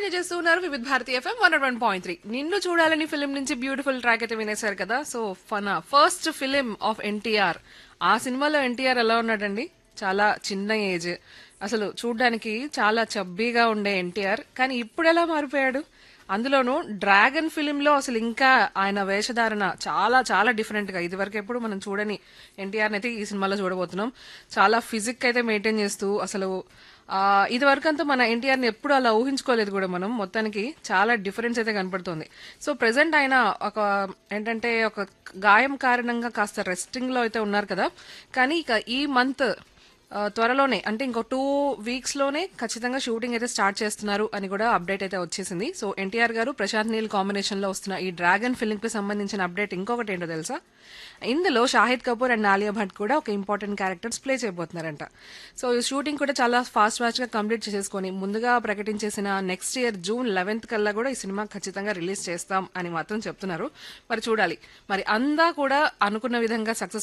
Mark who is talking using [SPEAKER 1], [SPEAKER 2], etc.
[SPEAKER 1] enjoy చేస్తున్నారు Vividh Bharati FM one one point three Ninnu Choodalani film నుంచి beautiful track అయితే వినేశారు కదా సో ఫనా ఫస్ట్ ఫిలిం ఆఫ్ ఎన్టీఆర్ ఆ సినిమాలో ఎన్టీఆర్ ఎలా ఉన్నాడండి చాలా చిన్న ఏజ్ అసలు చూడ్డానికి చాలా చబ్బీగా ఉండే ఎన్టీఆర్ కానీ ఇప్పుడు ఎలా మారిపోయాడు అందులోనూ డ్రాగన్ ఫిలిం లో అసలు ఇంకా ఆయన వేషధారణ చాలా చాలా డిఫరెంట్ గా ఇదివరకు ఎప్పుడు మనం చూడని ఎన్టీఆర్ అయితే ఈ సినిమాలో చూడబోతున్నాం చాలా ఫిజిక్ అయితే మెయింటైన్ చేస్తూ అసలు ఆ, ఇది వరకు అంతా మన ఎన్టీఆర్ ని ఎప్పుడు అలా ఊహించుకోలేదు కూడా మనం మొత్తానికి చాలా డిఫరెన్స్ అయితే కనపడుతుంది సో ప్రెసెంట్ ఆయన ఒక ఏంటంటే ఒక గాయం కారణంగా కాస్త రెస్టింగ్ లో అయితే ఉన్నారు కదా కానీ ఇక ఈ మంత్ ఆ, త్వరలోనే అంటే ఇంకో టూ వీక్స్ లోనే ఖచ్చితంగా షూటింగ్ అయితే స్టార్ట్ చేస్తున్నారు అని కూడా అప్డేట్ అయితే వచ్చేసింది సో ఎన్టీఆర్ గారు ప్రశాంత్ నీల్ కాంబినేషన్ లో వస్తున్న ఈ డ్రాగన్ ఫిల్మ్ కి సంబంధించిన అప్డేట్ ఇంకొకటి ఏంటో తెలుసా ఇందులో షాహిద్ కపూర్ అండ్ ఆలియా భట్ కూడా ఒక ఇంపార్టెంట్ క్యారెక్టర్స్ ప్లే చేయబోతున్నారంట సో ఈ షూటింగ్ కూడా చాలా ఫాస్ట్ ఫాస్ట్ గా కంప్లీట్ చేసేసుకొని ముందుగా ప్రకటించేసిన నెక్స్ట్ ఇయర్ జూన్ లెవెన్త్ కల్లా కూడా ఈ సినిమా ఖచ్చితంగా రిలీజ్ చేస్తాం అని మాత్రం చెప్తున్నారు మరి చూడాలి మరి అందా కూడా అనుకున్న విధంగా సక్సెస్